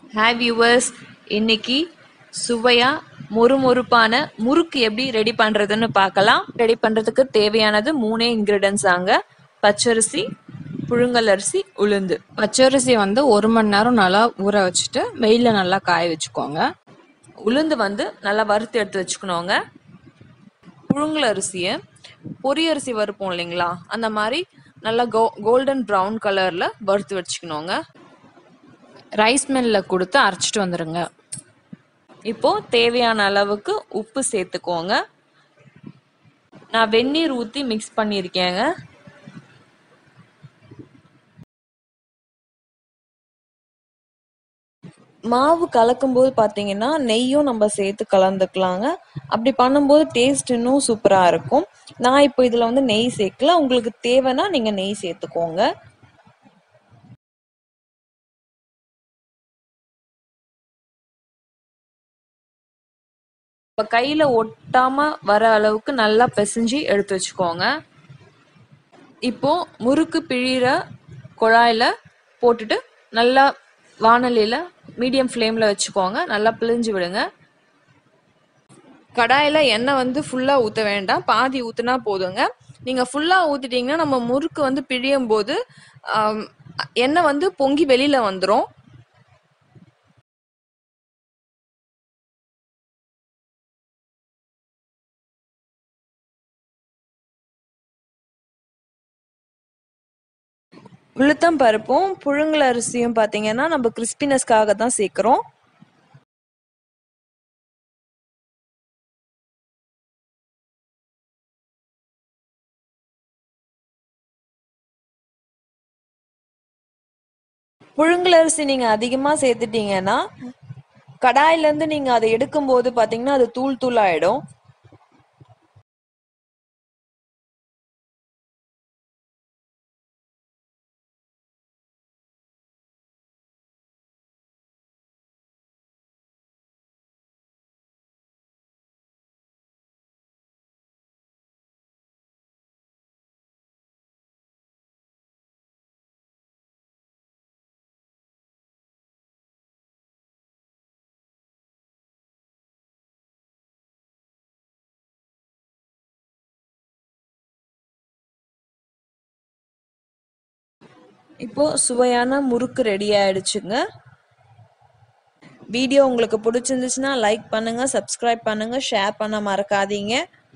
hi viewers இன்னைக்கு சுவையா மொறுமொறுப்பான முறுக்கு எப்படி ரெடி பண்றதுன்னு பார்க்கலாம் ரெடி பண்றதுக்கு தேவையானது மூணே இன்கிரிடியன்ஸ் ஆங்க பச்சரிசி புழுங்கல் அரிசி உளுந்து பச்சரிசி வந்து ஒரு மணி நேரம் நல்லா ஊற வச்சுட்டு வெயில்ல நல்லா காய வச்சுக்கோங்க உளுந்து வந்து நல்லா வறுத்து எடுத்து வச்சுக்கணுங்க புழுங்கல் அரிசியை பொரி அரிசி வறுப்போம் இல்லைங்களா அந்த மாதிரி நல்லா கோ கோல்டன் ப்ரௌன் கலர்ல வறுத்து வச்சுக்கணுங்க ரைஸ் மில்ல கொடுத்து அரைச்சிட்டு வந்துருங்க இப்போ தேவையான அளவுக்கு உப்பு சேர்த்துக்கோங்க நான் வெந்நீர் ஊற்றி மிக்ஸ் பண்ணியிருக்கேங்க மாவு கலக்கும்போது பார்த்தீங்கன்னா நெய்யும் நம்ம சேர்த்து கலந்துக்கலாங்க அப்படி பண்ணும்போது டேஸ்ட் இன்னும் சூப்பராக இருக்கும் நான் இப்போ இதில் வந்து நெய் சேர்க்கல உங்களுக்கு தேவைன்னா நீங்கள் நெய் சேர்த்துக்கோங்க இப்போ கையில் ஒட்டாமல் வர அளவுக்கு நல்லா பிசைஞ்சு எடுத்து வச்சுக்கோங்க இப்போ முறுக்கு பிழிகிற குழாயில் போட்டுட்டு நல்லா வானலியில் மீடியம் ஃப்ளேமில் வச்சுக்கோங்க நல்லா பிழிஞ்சு விடுங்க கடாயில் எண்ணெய் வந்து ஃபுல்லாக ஊற்ற வேண்டாம் பாதி ஊற்றுனா போதுங்க நீங்கள் ஃபுல்லாக ஊற்றிட்டீங்கன்னா நம்ம முறுக்கு வந்து பிழியும் போது ஆம், எண்ணெய் வந்து பொங்கி வெளியில் வந்துடும் உளுத்தம் பருப்பும் புழுங்கல் அரிசியும் பார்த்தீங்கன்னா நம்ம கிறிஸ்பினஸ்க்காக தான் சேர்க்குறோம் புழுங்கல் அரிசி நீங்கள் அதிகமாக சேர்த்துட்டீங்கன்னா கடாயிலேருந்து நீங்கள் அதை எடுக்கும்போது பார்த்தீங்கன்னா அது தூள் தூள் ஆயிடும் இப்போ சுவையான முறுக்கு ரெடி ஆயிடுச்சுங்க வீடியோ உங்களுக்கு பிடிச்சிருந்துச்சுன்னா லைக் பண்ணுங்க சப்ஸ்கிரைப் பண்ணுங்க ஷேர் பண்ண மறக்காதீங்க